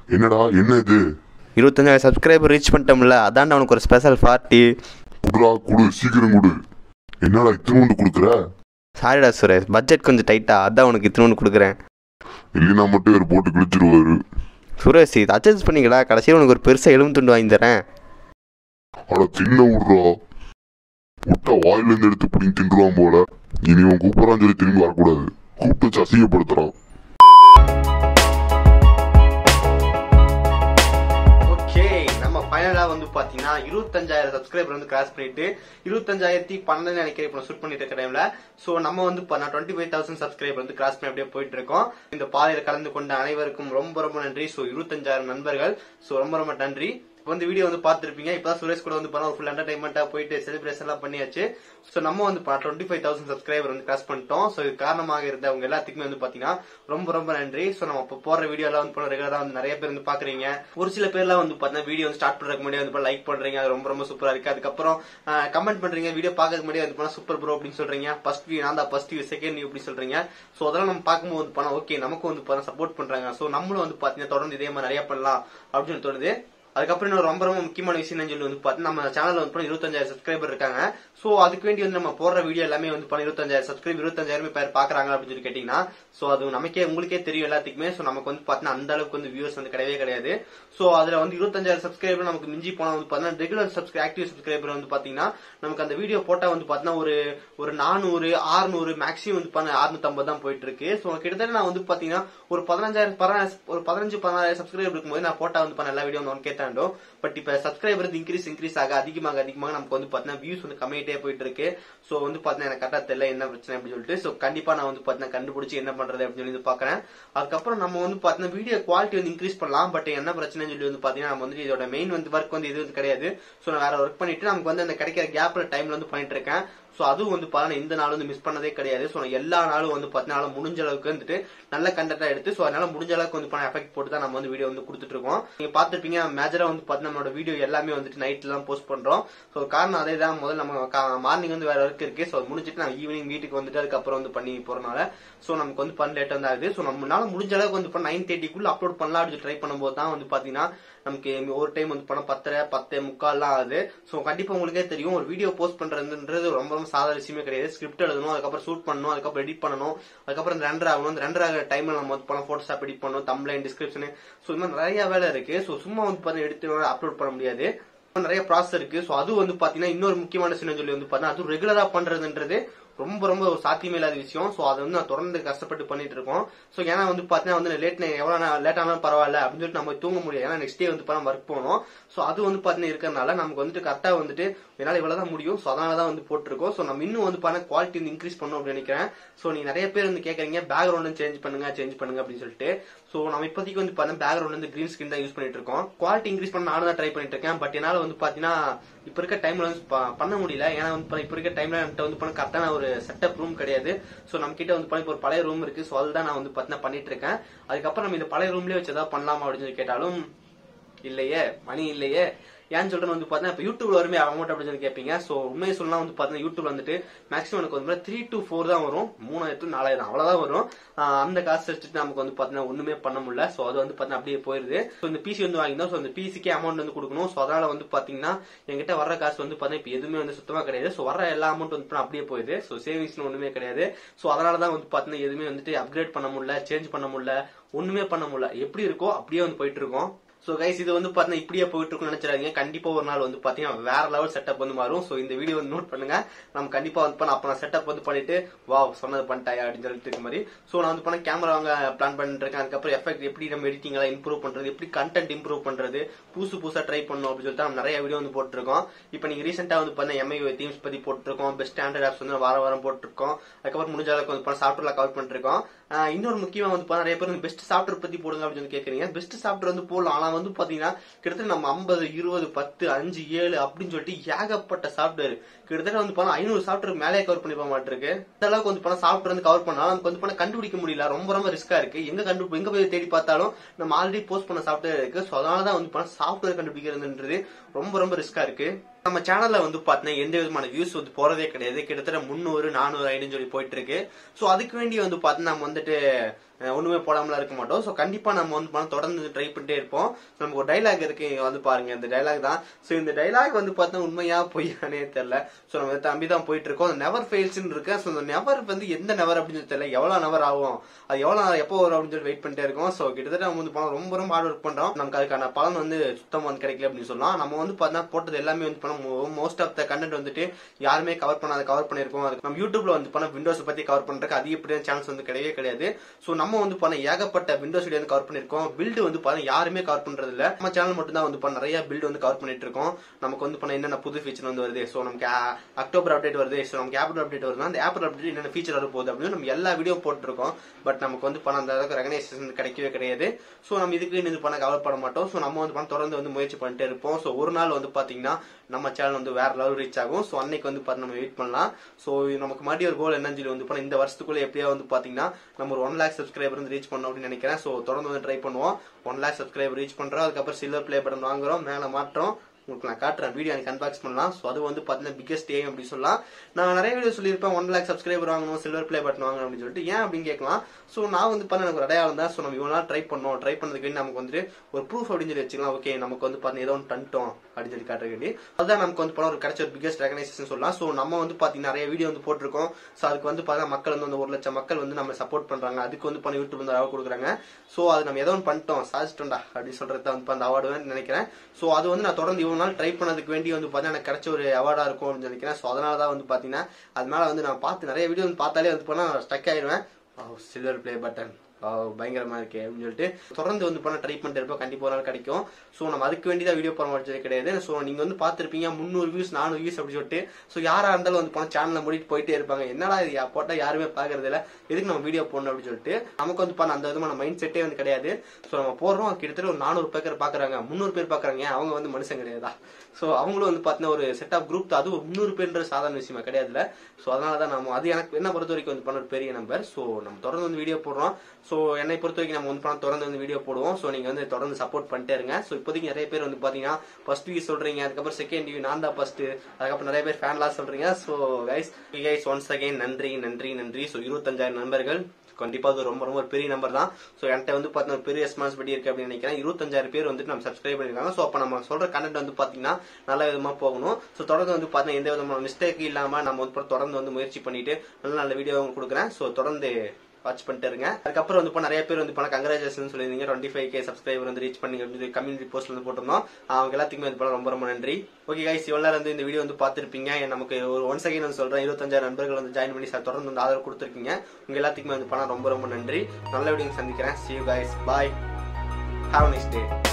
என்னடா என்ன இது இருபத்தஞ்சாயிரம் சப்ஸ்கிரைபர் ரீச் பண்ணிட்டோம்ல அதான்டா உனக்கு ஒரு ஸ்பெஷல் பார்ட்டி குடுறா குடு சீக்கிரம் குடு என்னடா இத்தனோண்டு கொடுக்குற சாரிடா சுரேஷ் பட்ஜெட் கொஞ்சம் டைட்டா அதான் உனக்கு இத்தினோண்டு கொடுக்குறேன் இல்லைன்னா மட்டும் இவர் போட்டு கிழிச்சிருவாரு சுரேஷ் இது அட்ஜஸ்ட் பண்ணிக்கடா கடைசியில் உனக்கு ஒரு பெருசாக எலும்பு துண்டு வாங்கி தரேன் அட தின்ன விட்றா முட்டை வாயிலேருந்து எடுத்து பிடிங்கி தின்றுவான் போல இனி இவன் கூப்பிட்றான்னு சொல்லி திரும்பி வரக்கூடாது கூப்பிட்டு வச்சு அசிங்கப்படுத்துறான் ஓகே நம்ம ஃபைனலாக வந்து பார்த்தீங்கன்னா இருபத்தஞ்சாயிரம் சப்ஸ்கிரைபர் வந்து கிராஸ் பண்ணிட்டு இருபத்தஞ்சாயிரத்தி பன்னெண்டு நினைக்கிறேன் இப்போ ஷூட் பண்ணிட்டு இருக்க டைம்ல ஸோ நம்ம வந்து பண்ண டுவெண்ட்டி ஃபைவ் தௌசண்ட் சப்ஸ்கிரைபர் வந்து கிராஸ் பண்ணி அப்படியே போயிட்டு இருக்கோம் இந்த பாதையில் கலந்து கொண்ட அனைவருக்கும் ரொம்ப ரொம்ப நன்றி ஸோ இருபத்தஞ்சாயிரம் நண்பர்கள் ஸோ ரொம்ப ரொம்ப நன்றி இப்போ வந்து வீடியோ வந்து பார்த்துருப்பீங்க இப்பதான் சுரேஷ் கூட வந்து பண்ண ஒரு ஃபுல் என்டர்டைன்மெண்ட்டா போயிட்டு செலிப்ரேஷன் எல்லாம் பண்ணியாச்சு ஸோ நம்ம வந்து டுவெண்ட்டி ஃபைவ் தௌசண்ட் சப்ஸ்கிரைபர் வந்து கிராஸ் பண்ணிட்டோம் ஸோ இது காரணமாக இருந்த அவங்க எல்லாத்துக்குமே வந்து பாத்தீங்கன்னா ரொம்ப ரொம்ப நன்றி ஸோ நம்ம இப்போ போடுற வீடியோ எல்லாம் வந்து ரெகுலரா வந்து நிறைய பேர் வந்து பாக்குறீங்க ஒரு சில பேர்லாம் வந்து பாத்தீங்கன்னா வீடியோ வந்து ஸ்டார்ட் பண்றதுக்கு முன்னாடி வந்து லைக் பண்றீங்க அது ரொம்ப ரொம்ப சூப்பரா இருக்கு அதுக்கப்புறம் கமெண்ட் பண்றீங்க வீடியோ பார்க்கறதுக்கு முன்னாடி வந்து சூப்பர் ப்ரோ அப்படின்னு சொல்றீங்க ஃபர்ஸ்ட் வியூ நான் தான் ஃபர்ஸ்ட் வியூ செகண்ட் வியூ அப்படி சொல்றீங்க ஸோ அதெல்லாம் நம்ம பார்க்கும்போது வந்து பண்ணா ஓகே நமக்கும் வந்து பண்ண சப்போர்ட் பண்றாங்க ஸோ நம்மளும் வந்து பாத்தீங்கன்னா தொடர்ந்து இதே மாதிரி நிறைய பண்ணலாம் அப்படின்னு சொல்லி தோணுது அதுக்கப்புறம் இன்னொரு ரொம்ப ரொம்ப முக்கியமான விஷயம் என்னன்னு சொல்லி வந்து பார்த்தீங்கன்னா நம்ம சேனல்ல வந்து பண்ண இருபத்தஞ்சாயிரம் சப்ஸ்கிரைபர் இருக்காங்க சோ அதுக்கு வேண்டி வந்து நம்ம போடுற வீடியோ எல்லாமே வந்து பண்ண இருபத்தஞ்சாயிரம் சப்ஸ்கிரைப் இருபத்தஞ்சாயிரம் பேர் பாக்குறாங்க அப்படின்னு சொல்லி கேட்டீங்கன்னா சோ அது நமக்கே உங்களுக்கே தெரியும் எல்லாத்துக்குமே சோ நமக்கு வந்து பாத்தீங்கன்னா அந்த அளவுக்கு வந்து வியூஸ் வந்து கிடையவே கிடையாது சோ அதுல வந்து இருபத்தஞ்சாயிரம் சப்ஸ்கிரைபர் நமக்கு மிஞ்சி போனா வந்து பாத்தீங்கன்னா ரெகுலர் சப்ஸ்கிரை ஆக்டிவ் சப்ஸ்கிரைபர் வந்து பாத்தீங்கன்னா நமக்கு அந்த வீடியோ போட்டா வந்து பாத்தீங்கன்னா ஒரு ஒரு நானூறு ஆறுநூறு மேக்ஸிமம் வந்து பண்ண அறுநூத்தம்பது தான் போயிட்டு இருக்கு சோ கிட்டத்தட்ட நான் வந்து பாத்தீங்கன்னா ஒரு பதினஞ்சாயிரம் பதினாயிரம் ஒரு பதினஞ்சு பதினாயிரம் சப்ஸ்கிரைபர் இருக்கும்போது நான் போட்டா வந்து பண்ண எல்லா வீடியோ வந்து ஒன் கேட்டாண்டோ பட் இப்ப சப்ஸ்கிரைபர் இன்க்ரீஸ் இன்க்ரீஸ் ஆக அதிகமாக அதிகமாக நமக்கு வந்து பாத்தீங்கன்னா வியூஸ் வந்து கம்மியாயிட்டே போயிட்டு இருக்கு சோ வந்து பாத்தீங்கன்னா எனக்கு கரெக்டா தெரியல என்ன பிரச்சனை அப்படின்னு சொல்லிட்டு சோ கண்டிப்பா நான் வந்து பாத்தீங்கன்னா கண்டுபிடிச்சு என்ன பண்றது அப்படின்னு சொல்லி வந்து பாக்குறேன் அதுக்கப்புறம் நம்ம வந்து பாத்தீங்கன்னா வீடியோ குவாலிட்டி வந்து இன்க்ரீஸ் பண்ணலாம் பட் என்ன பிரச்சனைன்னு சொல்லி வந்து பாத்தீங்கன்னா நம்ம வந்து இதோட மெயின் வந்து ஒர்க் வந்து இது வந்து கிடையாது சோ நான் வேற ஒர்க் பண்ணிட்டு நமக்கு வந்து அந்த கிடைக்கிற கேப்ல டைம்ல வந்து பண்ணிட்டு இருக்கேன் சோ அதுவும் வந்து பாத்தீங்கன்னா இந்த நாள் வந்து மிஸ் பண்ணதே கிடையாது சோ நான் எல்லா நாளும் வந்து பாத்தீங்கன்னா முடிஞ்ச அளவுக்கு வந்துட்டு நல்ல கண்டென்ட்டா எடுத்து சோ அதனால முடிஞ்ச அளவுக்கு வந்து பண்ண எஃபெக்ட் போட்டு தான் நம்ம வந்து வீடியோ வந்து கொடுத்துட்டு இருக்கோம் நீங்க பாத்துருப்பீங்க மேஜரா வந்து பாத்தீங்கன்னா நம்மளோட வீடியோ எல்லாமே வந்துட்டு நைட்ல தான் போஸ்ட் பண்றோம் சோ காரணம் அதே தான் முதல்ல நம்ம மார்னிங் வந்து வேற ஒர்க் இருக்கு சோ முடிஞ்சிட்டு நான் ஈவினிங் வீட்டுக்கு வந்துட்டு அதுக்கப்புறம் வந்து பண்ணி போறனால சோ நமக்கு வந்து பண்ண லேட் வந்து ஆகுது சோ நம்மளால முடிஞ்ச அளவுக்கு வந்து பண்ண நைன் தேர்ட்டிக்குள்ள அப்லோட் பண்ணலாம் அப்படின்னு ட்ரை பண்ணும்போது தான் வந்து பாத்தீங்கன்னா நமக்கு ஒரு டைம் வந்து பண்ண பத்தரை பத்தே முக்கால்லாம் ஆகுது ஸோ கண்டிப்பா உங்களுக்கே தெரியும் ஒரு வீடியோ போஸ்ட் பண்றதுன்றது ரொம்ப ரொம்ப சாதாரண விஷயமே கிடையாது ஸ்கிரிப்ட் எழுதணும் அதுக்கப்புறம் ஷூட் பண்ணணும் அதுக்கப்புறம் எடிட் பண்ணணும் அதுக்கப்புறம் இந்த ரெண்டர் ஆகணும் இந்த ரெண்டர் ஆகிற டைம்ல நம்ம வந்து பண்ண போட்டோஷாப் எடிட் பண்ணணும் தம்ப்லைன் டிஸ்கிரிப்ஷன் ஸோ இந்த மாதிரி நிறைய வேலை இருக்கு ஸோ சும்மா வந்து பாத்தீங்கன்னா எடுத்து அப்லோட் பண்ண முடியாது நிறைய ப்ராசஸ் இருக்கு ஸோ அது வந்து பாத்தீங்கன்னா இன்னொரு முக்கியமான விஷயம் சொல்லி வந்து பாத்தீங்கன்னா அது ரெகுலரா பண்றதுன்றது ரொம்ப ரொம்ப ஒரு சாத்தியமே இல்லாத விஷயம் ஸோ அதை வந்து நான் தொடர்ந்து கஷ்டப்பட்டு பண்ணிட்டு இருக்கோம் ஸோ ஏன்னா வந்து பார்த்தீங்கன்னா வந்து லேட் எவ்வளோ லேட் ஆனாலும் பரவாயில்ல அப்படின்னு சொல்லிட்டு நம்ம தூங்க முடியாது ஏன்னா நெக்ஸ்ட் டே வந்து பண்ண ஒர்க் போகணும் ஸோ அது வந்து பார்த்தீங்கன்னா இருக்கிறதுனால நமக்கு வந்துட்டு கரெக்டாக வந்துட்டு என்னால் இவ்வளோ தான் முடியும் ஸோ அதனால தான் வந்து போட்டிருக்கோம் ஸோ நம்ம இன்னும் வந்து பண்ண குவாலிட்டி வந்து இன்க்ரீஸ் பண்ணணும் அப்படின்னு நினைக்கிறேன் ஸோ நீங்க நிறைய பேர் வந்து கேட்குறீங்க பேக்ரவுண்ட் சேஞ்ச் பண்ணுங்க சேஞ்ச் பண்ணுங்க அப்படின்னு சொல்லிட்டு ஸோ நம்ம இப்போதைக்கு வந்து பார்த்தா பேக்ரவுண்ட் வந்து கிரீன் ஸ்கிரீன் தான் யூஸ் பண்ணிட்டு இருக்கோம் குவாலிட்டி இன்க்ரீஸ் பண்ண நானும் தான் ட்ரை பண்ணிட்டு இருக்கேன் பட் என்னால் வந்து பார்த்தீங்கன்னா இப்போ இருக்க டைம்ல வந்து ப- பண்ண முடியல ஏன்னா வந்து இப்போ இருக்க டைம்ல என்கிட்ட வந்து பண்ண கரெக்டான ஒரு செட்டப் ரூம் கிடையாது ஸோ நம்ம கிட்ட வந்து பண்ண இப்போ ஒரு பழைய ரூம் இருக்கு ஸோ அதுதான் நான் வந்து பார்த்தீங்கன்னா பண்ணிட்டு இருக்கேன் அதுக்கப்புறம் நம்ம இந்த பழைய ரூம்லயே வச்சு ஏதாவது பண்ணலாமா அப்படின்னு சொல்லி கேட்டாலும் இல்லையே மணி இல்லையே ஏன்னு சொல்றேன் வந்து பார்த்தீங்கன்னா இப்போ யூடியூப்ல வருமே அமௌண்ட் அப்படின்னு சொல்லி கேட்பீங்க ஸோ உண்மையை சொல்லலாம் வந்து பார்த்தீங்கன்னா யூடியூப்ல வந்துட்டு மேக்ஸிமம் எனக்கு வந்து த்ரீ டு ஃபோர் தான் வரும் மூணாயிரத்து நாலாயிரம் அவ்வளவுதான் வரும் ஆஹ் அந்த காசு வச்சுட்டு நமக்கு வந்து பார்த்தீங்கன்னா ஒண்ணுமே பண்ண முடியல ஸோ அது வந்து பார்த்தீங்கன்னா அப்படியே போயிருது ஸோ இந்த பிசி வந்து வாங்கினோம் ஸோ இந்த பிசிக்கே அமௌண்ட் வந்து கொடுக்கணும் ஸோ அதனால வந்து பார்த்தீங்கன்னா என்கிட்ட வர்ற காசு வந்து பார்த்தீங்கன்னா இப்போ எதுவுமே வந்து சுத்தமா கிடையாது ஸோ வர எல்லா அமௌண்ட் வந்து அப்படியே போயிருது ஸோ சேவிங்ஸ்னு ஒண்ணுமே கிடையாது ஸோ அதனால தான் வந்து பார்த்தீங்கன்னா எதுவுமே வந்துட்டு அப்கிரேட் பண்ண முடியல சேஞ்ச் பண்ண முடியல ஒண்ணுமே பண்ண முடியல எப்படி இருக்கோ அப்படியே வந்து போயிட்டு இருக்கோம் சோ கைஸ் இது வந்து பாத்தீங்கன்னா இப்படியே போயிட்டு இருக்கும்னு நினைச்சிடாதீங்க கண்டிப்பா ஒரு நாள் வந்து பாத்தீங்கன்னா வேற லெவல் செட்டப் வந்து மாறும் சோ இந்த வீடியோ வந்து நோட் பண்ணுங்க நம்ம கண்டிப்பா வந்து பண்ண அப்ப நான் செட்டப் வந்து பண்ணிட்டு வாவ் சொன்னது பண்ணிட்டாயா அப்படின்னு சொல்லிட்டு இருக்க மாதிரி சோ நான் வந்து பண்ண கேமரா வாங்க பிளான் பண்ணிட்டு இருக்கேன் அதுக்கப்புறம் எஃபெக்ட் எப்படி நம்ம எடிட்டிங் எல்லாம் இம்ப்ரூவ் பண்றது எப்படி கண்டென்ட் இம்ப்ரூவ் பண்றது புதுசு புதுசா ட்ரை பண்ணணும் அப்படின்னு சொல்லிட்டு நம்ம நிறைய வீடியோ வந்து போட்டுருக்கோம் இப்போ நீங்க ரீசெண்டா வந்து பண்ண எம்ஐ தீம்ஸ் பத்தி போட்டுருக்கோம் பெஸ்ட் ஸ்டாண்டர்ட் ஆப்ஸ் வந்து வாரம் வாரம் போட்டிருக்கோம் அதுக்கப்புறம் முடிஞ்ச அளவுக்கு வந்து பண்ண சாஃப்ட்வேர்ல கவர் பண்ணிருக்கோம் ஆஹ் இன்னொரு முக்கியமா வந்து பாத்தீங்கன்னா நிறைய பேர் பெஸ்ட் சாஃப்ட்வேர் பத்தி போடுங்க அப்படின்னு சொல்லி கேக்குறீங்க பெஸ்ட் சாஃப்ட்வேர் வந்து போடலாம் ஆனா வந்து பாத்தீங்கன்னா கிட்டத்தட்ட நம்ம ஐம்பது இருபது பத்து அஞ்சு ஏழு அப்படின்னு சொல்லிட்டு ஏகப்பட்ட சாஃப்ட்வேர் கிட்டத்தட்ட வந்து பண்ணா ஐநூறு சாஃப்ட்வேர் மேலே கவர் பண்ணி போக மாட்டிருக்கு இந்த அளவுக்கு வந்து பண்ண சாஃப்ட்வேர் வந்து கவர் பண்ணா நமக்கு வந்து பண்ண கண்டுபிடிக்க முடியல ரொம்ப ரொம்ப ரிஸ்கா இருக்கு எங்க கண்டு எங்க போய் தேடி பார்த்தாலும் நம்ம ஆல்ரெடி போஸ்ட் பண்ண சாஃப்ட்வேர் இருக்கு ஸோ அதனால தான் வந்து பண்ண சாஃப்ட்வேர் கண்டுபிடிக்கிறதுன்றது ரொம்ப ரொம்ப ரிஸ்கா இருக்கு நம்ம சேனல்ல வந்து பாத்தீங்கன்னா எந்த விதமான வியூஸ் வந்து போறதே கிடையாது கிட்டத்தட்ட முந்நூறு நானூறு ஐநூறு சொல்லி போயிட்டு இருக்கு சோ அதுக்கு வேண்டி வந்து பாத்தீங்கன்னா நம்ம வந்துட்டு அஹ், ஒண்ணுமே போடாமலாம் இருக்க மாட்டோம் சோ கண்டிப்பா நம்ம வந்து பண்ண தொடர்ந்து ட்ரை பண்ணிட்டே இருப்போம் So, நமக்கு ஒரு டைலாக் இருக்கு இங்க வந்து பாருங்க இந்த டைலாக் தான் சோ இந்த டைலாக் வந்து பார்த்தா உண்மையா பொய்யானே தெரியல சோ நம்ம தம்பி தான் போயிட்டு இருக்கோம் நெவர் ஃபெயில்ஸ்னு இருக்கு சோ இந்த நெவர் வந்து எந்த நெவர் அப்படின்னு சொல்லி தெரியல எவ்வளவு நெவர் ஆகும் அது எவ்வளவு எப்போ வரும் அப்படின்னு சொல்லி வெயிட் பண்ணிட்டே இருக்கோம் சோ கிட்டத்தட்ட நம்ம வந்து பணம் ரொம்ப ரொம்ப ஹார்ட் ஒர்க் பண்றோம் நமக்கு அதுக்கான பலன் வந்து சுத்தமா வந்து கிடைக்கல அப்படின்னு சொல்லலாம் நம்ம வந்து பார்த்தீங்கன்னா போட்டது எல்லாமே வந்து பண்ண மோஸ்ட் ஆஃப் த கண்டென்ட் வந்துட்டு யாருமே கவர் பண்ணாத கவர் பண்ணிருக்கோம் அதுக்கு நம்ம யூடியூப்ல வந்து பண்ண விண்டோஸ் பத்தி கவர் பண்றதுக்கு அதிகப்படியான சேனல்ஸ் வந்து கிடையவே கிடையாது சோ நம்ம வந்து பண்ண ஏகப்பட்ட விண்டோஸ் வீடியோ வந்து கவர் பண்ணிருக்கோம் பில்டு வந்து பாத்தீங்கன்னா யாருமே கவர் பண்றது இல்ல நம்ம சேனல் மட்டும் தான் வந்து பண்ண நிறைய பில்டு வந்து கவர் பண்ணிட்டு இருக்கோம் நமக்கு வந்து பண்ண என்னென்ன புது ஃபீச்சர் வந்து வருது சோ நமக்கு அ- அக்டோபர் அப்டேட் வருது சோ நமக்கு ஆப்பிள் அப்டேட் வருது அந்த ஆப்பிள் அப்டேட் என்னென்ன ஃபீச்சர் வர போகுது அப்படின்னு நம்ம எல்லா வீடியோ போட்டுருக்கோம் பட் நமக்கு வந்து பண்ண அந்த அளவுக்கு ரெகனைசேஷன் கிடைக்கவே கிடையாது சோ நம்ம இதுக்கு இது பண்ண கவலைப்பட மாட்டோம் சோ நம்ம வந்து பண்ண தொடர்ந்து வந்து முயற்சி பண்ணிட்டே இருப்போம் சோ ஒரு நாள் வந்து பாத்தீங்கன்னா நம்ம சேனல் வந்து வேற லெவல் ரீச் ஆகும் சோ அன்னைக்கு வந்து பார்த்து நம்ம வெயிட் பண்ணலாம் சோ நமக்கு மறுபடியும் ஒரு கோல் என்னன்னு சொல்லி வந்து பண்ண இந்த வருஷத்துக்குள்ள எப்படியா வந்து பாத்தீங்கன்னா நம்ம ஒரு ஒன் லேக் சப்ஸ்கிரைபர் வந்து ரீச் பண்ணோம் அப்படின்னு நினைக்கிறேன் சோ தொடர்ந்து வந்து ட்ரை பண்ணுவோம் ஒன் லேக் சப்ஸ்கிரைபர் ரீச் பண்றோம் அதுக்கப்புறம் சில்வர் பிளே பட்டன் வாங்குறோம் மேல மாற்றோம் உங்களுக்கு நான் காட்டுறேன் வீடியோ எனக்கு அன்பாக்ஸ் பண்ணலாம் ஸோ அது வந்து பார்த்தீங்கன்னா பிக்கஸ்ட் ஏம் அப்படின்னு சொல்லலாம் நான் நிறைய வீடியோ சொல்லியிருப்பேன் ஒன் லேக் சப்ஸ்கிரைபர் வாங்கணும் சில்வர் பிளே பட்டன் வாங்கணும் அப்படின்னு சொல்லிட்டு ஏன் அப்படின்னு கேட்கலாம் ஸோ நான் வந்து பண்ண எனக்கு ஒரு அடையாளம் தான் ஸோ நம்ம இவ்வளோ நாள் ட்ரை பண்ணோம் ட்ரை பண்ணதுக்கு வேண்டி நமக்கு வந்துட்டு ஒரு ப்ரூஃப் அப்படின்னு சொல்லி வச்சுக்கலாம் ஓகே நமக்கு வந்து பார்த்தீங்கன்னா ஏதோ ஒன்று பண்ணிட்டோம் அப்படின்னு சொல்லி காட்டுற வேண்டி அதுதான் நமக்கு வந்து பண்ண ஒரு கிடைச்ச ஒரு பிகஸ்ட் ரெகனைசேஷன் சொல்லலாம் ஸோ நம்ம வந்து பார்த்தீங்கன்னா நிறைய வீடியோ வந்து போட்டிருக்கோம் ஸோ அதுக்கு வந்து பார்த்தீங்கன்னா மக்கள் வந்து அந்த ஒரு லட்சம் மக்கள் வந்து நம்ம சப்போர்ட் பண்றாங்க அதுக்கு வந்து பண்ண யூடியூப் வந்து அவார்டு கொடுக்குறாங்க ஸோ அது நம்ம ஏதோ ஒன்று பண்ணிட்டோம் சாதிச்சிட்டோம்டா அப்படின்னு சொல்றது தான் வந்து அந்த அவார்டு நினைக்கிறேன் ஸோ அது வந்து நான் தொடர்ந்து இவ்வளவு நாள் ட்ரை பண்ணதுக்கு வேண்டி வந்து பார்த்தீங்கன்னா எனக்கு கிடைச்ச ஒரு அவார்டா இருக்கும் அப்படின்னு நினைக்கிறேன் ஸோ அதனால தான் வந்து பார்த்தீங்கன்னா அது மேல வந்து நான் பார்த்து நிறைய வீடியோ வந்து பார்த்தாலே வந்து போனா ஸ்டக் ஆயிடுவேன் சில்வர் பிளே பட்டன் பயங்கரமா இருக்கே அப்படின்னு சொல்லிட்டு தொடர்ந்து வந்து பண்ண ட்ரை பண்ணிட்டு இருப்போம் கண்டிப்பா ஒரு நாள் கிடைக்கும் ஸோ நம்ம அதுக்கு வேண்டி தான் வீடியோ போட முடிச்சது கிடையாது ஸோ நீங்க வந்து பார்த்திருப்பீங்க முந்நூறு வியூஸ் நானூறு வியூஸ் அப்படி சொல்லிட்டு ஸோ யாரா இருந்தாலும் வந்து போன சேனலை மூடிட்டு போயிட்டே இருப்பாங்க என்னடா இது யா- போட்டா யாருமே பாக்குறது இல்ல எதுக்கு நம்ம வீடியோ போடணும் அப்படின்னு சொல்லிட்டு நமக்கு வந்து பண்ண அந்த விதமான மைண்ட் செட்டே வந்து கிடையாது ஸோ நம்ம போடுறோம் கிட்டத்தட்ட ஒரு நானூறு பேர் பாக்குறாங்க முந்நூறு பேர் பாக்குறாங்க ஏன் அவங்க வந்து மனுஷன் கிடையாதா ஸோ அவங்களும் வந்து பார்த்தீங்கன்னா ஒரு செட் ஆஃப் குரூப் தான் அதுவும் முந்நூறு பேர்ன்ற சாதாரண விஷயமா கிடையாதுல ஸோ அதனால தான் நம்ம அது எனக்கு என்ன பொறுத்த வரைக்கும் வந்து பண்ண ஒரு பெரிய நம்பர் ஸோ நம்ம தொடர்ந்து வந்து வீடியோ போடுறோம் ஸோ என்னை பொறுத்த வரைக்கும் நம்ம வந்து பண்ண தொடர்ந்து வந்து வீடியோ போடுவோம் ஸோ நீங்க வந்து தொடர்ந்து சப்போர்ட் பண்ணிட்டே இருங்க ஸோ இப்போதைக்கு நிறைய பேர் வந்து பாத்தீங்கன்னா ஃபர்ஸ்ட் வியூ சொல்றீங்க அதுக்கப்புறம் செகண்ட் வியூ நான் தான் ஃபர்ஸ்ட் அதுக்கப்புறம் நிறைய பேர் ஃபேன்லாம் சொல்றீங்க so guys guys once again நன்றி நன்றி நன்றி ஸோ இருபத்தஞ்சாயிரம் நண்பர்கள் கண்டிப்பா அது ரொம்ப ரொம்ப ஒரு பெரிய நம்பர் தான் ஸோ என்கிட்ட வந்து பார்த்தீங்கன்னா ஒரு பெரிய ரெஸ்பான்சிபிலிட்டி இருக்கு அப்படின்னு நினைக்கிறேன் இருபத்தஞ்சாயிரம் பேர் வந்துட்டு நம்ம சப்ஸ்கிரைப் பண்ணிருக்காங்க ஸோ அப்போ நம்ம சொல்ற கண்டென்ட் வந்து பாத்தீங்கன்னா நல்ல விதமா போகணும் ஸோ தொடர்ந்து வந்து பார்த்தீங்கன்னா எந்த விதமான மிஸ்டேக் இல்லாம நம்ம வந்து தொடர்ந்து வந்து முயற்சி பண்ணிட்டு நல்ல நல்ல வீடியோ கொடுக்குறேன் ஸோ தொடர்ந்து வாட்ச் பண்ணிட்டு இருங்க அதுக்கப்புறம் வந்து இப்ப நிறைய பேர் வந்து பண்ண கங்கராச்சுலேஷன் சொல்லியிருந்தீங்க டுவெண்ட்டி ஃபைவ் கே சப்ஸ்கிரைபர் வந்து ரீச் பண்ணி அப்படின்னு கம்யூனிட்டி போஸ்ட்ல வந்து போட்டிருந்தோம் அவங்க எல்லாத்துக்குமே வந்து பண்ண ரொம்ப ரொம்ப நன்றி ஓகே கைஸ் இவ்வளவு நேரம் வந்து இந்த வீடியோ வந்து பார்த்திருப்பீங்க நமக்கு ஒரு ஒன் செகண்ட் வந்து சொல்றேன் இருபத்தஞ்சாயிரம் நண்பர்கள் வந்து ஜாயின் பண்ணி சார் தொடர்ந்து வந்து ஆதரவு கொடுத்துருக்கீங்க உங்க எல்லாத்துக்குமே வந்து பண்ண ரொம்ப ரொம்ப நன்றி நல்ல வீடியோ சந்திக்கிறேன் see you guys bye have a nice day